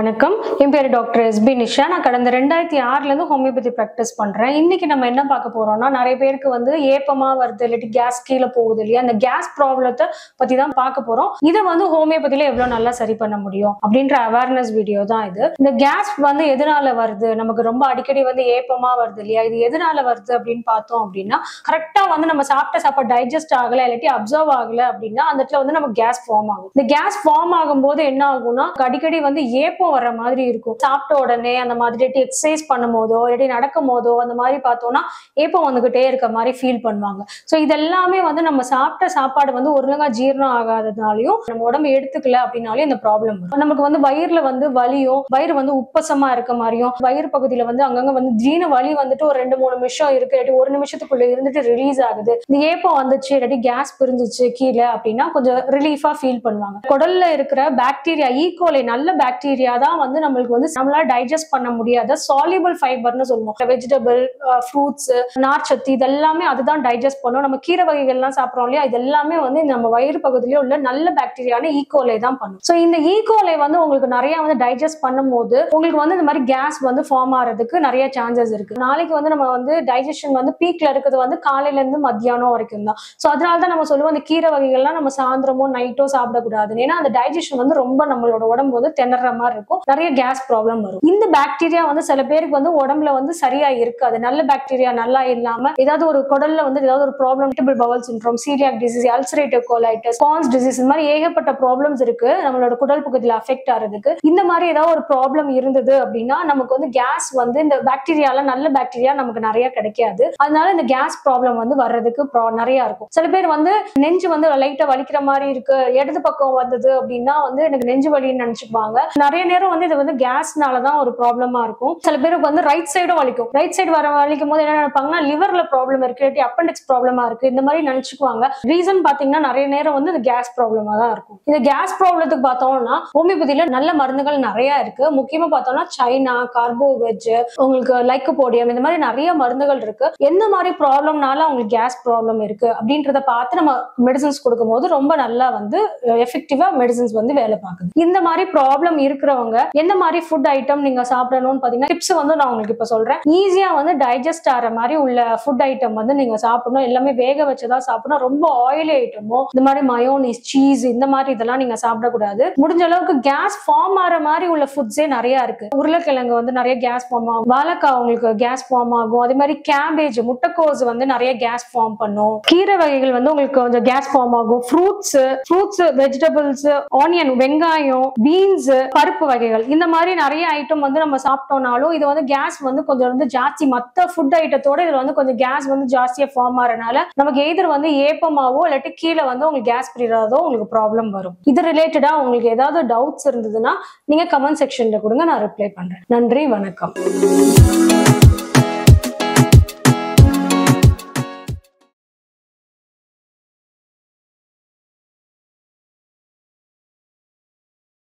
வணக்கம் என் பேர் doctor SP Nisha நான் கடந்த ரெண்டாயிரத்தி ஆறுலேருந்து ஹோமியோபதி ப்ராக்டிஸ் பண்ணுறேன் இன்னைக்கு நம்ம என்ன பார்க்க போறோம்னா நிறைய பேருக்கு வந்து ஏப்பமா வருது இல்லாட்டி கேஸ் கீழே போகுது இல்லையா அந்த கேஸ் ப்ராப்ளத்தை பற்றி தான் பார்க்க போகிறோம் இதை வந்து ஹோமியோபதியில் எவ்வளோ நல்லா சரி பண்ண முடியும் அப்படின்ற அவேர்னஸ் வீடியோ தான் இது இந்த கேஸ் வந்து எதனால வருது நமக்கு ரொம்ப அடிக்கடி வந்து ஏப்பமா வருது இல்லையா இது எதனால வருது அப்படின்னு பார்த்தோம் அப்படின்னா கரெக்டாக வந்து நம்ம சாப்பிட்ட சாப்பாடு டைஜஸ்ட் ஆகலை இல்லாட்டி அப்சர்வ் ஆகலை அப்படின்னா அந்த இடத்துல வந்து நமக்கு கேஸ் ஃபார்ம் ஆகும் இந்த கேஸ் ஃபார்ம் ஆகும்போது என்ன ஆகும்னா அடிக்கடி வந்து ஏப்பம் வர்ற மாதிரி இருக்கும் சாப்பிட்ட உடனே அந்த மாதிரி எக்ஸசைஸ் பண்ணும் போதோ இல்லாட்டி நடக்கும் போதோ அந்த மாதிரி பார்த்தோம்னா ஏப்பம் வந்துகிட்டே இருக்க மாதிரி ஃபீல் பண்ணுவாங்க ஸோ இதெல்லாமே வந்து நம்ம சாப்பிட்ட சாப்பாடு வந்து ஒருங்கா ஜீரணம் ஆகாததுனாலையும் நம்ம உடம்பு எடுத்துக்கல அப்படின்னாலே இந்த ப்ராப்ளம் வரும் நமக்கு வந்து வயிறுல வந்து வலியும் வயிறு வந்து உப்பசமா இருக்க மாதிரியும் வயிறு பகுதியில வந்து அங்கங்க வந்து திடீர்னு வலி வந்துட்டு ஒரு ரெண்டு மூணு நிமிஷம் இருக்கு இல்லாட்டி ஒரு நிமிஷத்துக்குள்ள இருந்துட்டு ரிலீஸ் ஆகுது இந்த ஏப்பம் வந்துச்சு இல்லாட்டி கேஸ் பிரிஞ்சிச்சு கீழே அப்படின்னா கொஞ்சம் ரிலீஃபா ஃபீல் பண்ணுவாங்க குடல்ல இருக்கிற பாக்டீரியா ஈகோலை நல்ல பாக்டீரியா தான் வந்து நம்மளுக்கு வந்து நம்மளால டைஜஸ்ட் பண்ண முடியாத சாலிபிள் ஃபைபர்னு சொல்லுவோம் வெஜிடபிள் ஃப்ரூட்ஸ் நார்ச்சத்து இதெல்லாமே அதுதான் டைஜஸ்ட் பண்ணும் நம்ம கீரை வகைகள்லாம் சாப்பிட்றோம் இல்லையா இது எல்லாமே வந்து நம்ம வயிறு பகுதியிலே உள்ள நல்ல பாக்டீரியான ஈகோலை தான் பண்ணும் ஸோ இந்த ஈகோலை வந்து உங்களுக்கு நிறைய வந்து டைஜஸ்ட் பண்ணும்போது உங்களுக்கு வந்து இந்த மாதிரி கேஸ் வந்து ஃபார்ம் ஆகிறதுக்கு நிறைய சான்சஸ் இருக்கு நாளைக்கு வந்து நம்ம வந்து டைஜஷன் வந்து பீக்ல இருக்கிறது வந்து காலையில இருந்து மத்தியானம் வரைக்கும் தான் ஸோ அதனால தான் நம்ம சொல்லுவோம் அந்த கீரை வகைகள்லாம் நம்ம சாயந்தரமோ நைட்டோ சாப்பிடக்கூடாது ஏன்னா அந்த டைஜஷன் வந்து ரொம்ப நம்மளோட உடம்பு வந்து திணற மாதிரி இருக்கும் நிறைய கேஸ் ப்ராப்ளம் வரும் இந்த பாக்டீரியா வந்து சில பேருக்கு வந்து உடம்புல வந்து சரியா இருக்காது நல்ல பாக்டீரியா நல்லா இல்லாம ஏதாவது ஒரு குடல்ல வந்து ஏதாவது ஒரு problem bowel syndrome coeliac disease ulcerative colitis பான்ஸ் டிசீஸ் இந்த மாதிரி ஏகப்பட்ட ப்ராப்ளம்ஸ் இருக்கு நம்மளோட குடல் பகுதியில் அஃபெக்ட் ஆகிறதுக்கு இந்த மாதிரி ஏதாவது ஒரு ப்ராப்ளம் இருந்தது அப்படின்னா நமக்கு வந்து கேஸ் வந்து இந்த பாக்டீரியால நல்ல பாக்டீரியா நமக்கு நிறைய கிடைக்காது அதனால இந்த கேஸ் ப்ராப்ளம் வந்து வர்றதுக்கு pro- நிறைய இருக்கும் சில பேர் வந்து நெஞ்சு வந்து லைட்டா வலிக்கிற மாதிரி இருக்கு இடது பக்கம் வந்தது அப்படின்னா வந்து எனக்கு நெஞ்சு வலின்னு நினைச்சுப்பாங்க நிறைய நேரம் வந்து இது வந்து கேஸ்னால தான் ஒரு ப்ராப்ளமா இருக்கும் சில பேருக்கு வந்து ரைட் சைடும் வலிக்கும் ரைட் சைடு வர வலிக்கும் போது என்ன நினைப்பாங்கன்னா லிவர்ல ப்ராப்ளம் இருக்கு இல்லாட்டி அப்பெண்டிக்ஸ் ப்ராப்ளமா இருக்கு இந்த மாதிரி நினைச்சுக்குவாங்க ரீசன் பாத்தீங்கன்னா நிறைய நேரம் வந்து இது கேஸ் ப்ராப்ளமா தான் இருக்கும் இந்த கேஸ் ப்ராப்ளத்துக்கு பார்த்தோம்னா ஹோமியோபதியில நல்ல மருந்துகள் நிறைய இருக்கு முக்கியமா பார்த்தோம்னா சைனா கார்போ வெஜ் உங்களுக்கு லைக்கோபோடியம் இந்த மாதிரி நிறைய மருந்துகள் இருக்கு எந்த மாதிரி ப்ராப்ளம்னால உங்களுக்கு கேஸ் ப்ராப்ளம் இருக்கு அப்படின்றத பார்த்து நம்ம மெடிசன்ஸ் கொடுக்கும்போது ரொம்ப நல்லா வந்து எஃபெக்டிவா மெடிசன்ஸ் வந்து வேலை பார்க்குது இந்த மாதிரி ப்ராப்ளம் இருக்கிறவங்க எந்த மாதிரி ஃபுட் ஐட்டம் நீங்க சாப்பிடணும்னு பாத்தீங்கன்னா டிப்ஸ் வந்து நான் உங்களுக்கு இப்ப சொல்றேன் ஈஸியா வந்து டைஜஸ்ட் ஆகிற மாதிரி உள்ள ஃபுட் ஐட்டம் வந்து நீங்க சாப்பிடணும் எல்லாமே வேக வச்சதா சாப்பிடணும் ரொம்ப ஆயிலி ஐட்டமோ இந்த மாதிரி மயோனிஸ் சீஸ் இந்த மாதிரி இதெல்லாம் நீங்க சாப்பிடக்கூடாது முடிஞ்ச அளவுக்கு கேஸ் ஃபார்ம் ஆகிற மாதிரி உள்ள ஃபுட்ஸே நிறைய இருக்கு உருளைக்கிழங்கு வந்து நிறைய கேஸ் ஃபார்ம் ஆகும் வாழைக்காய் உங்களுக்கு கேஸ் ஃபார்ம் ஆகும் அதே மாதிரி கேபேஜ் முட்டைக்கோஸ் வந்து நிறைய கேஸ் ஃபார்ம் பண்ணும் கீரை வகைகள் வந்து உங்களுக்கு கொஞ்சம் கேஸ் ஃபார்ம் ஆகும் ஃப்ரூட்ஸ் ஃப்ரூட்ஸ் வெஜிடபிள்ஸ் ஆனியன் வெங்காயம் பீன்ஸ் பருப்பு வகைகள் இந்த மாதிரி நிறைய ஐட்டம் வந்து நம்ம சாப்பிட்டோம்னாலும் இது வந்து கேஸ் வந்து கொஞ்சம் வந்து ஜாஸ்தி மத்த ஃபுட் ஐட்டத்தோட இதுல வந்து கொஞ்சம் கேஸ் வந்து ஜாஸ்தியா ஃபார்ம் ஆறனால நமக்கு எதிர் வந்து ஏப்பமாவோ இல்லாட்டி கீழே வந்து உங்களுக்கு கேஸ் பிரியறதோ உங்களுக்கு ப்ராப்ளம் வரும் இது ரிலேட்டடா உங்களுக்கு ஏதாவது டவுட்ஸ் இருந்ததுன்னா நீங்க கமெண்ட் செக்ஷன்ல கொடுங்க நான் ரிப்ளை பண்றேன் நன்றி வணக்கம்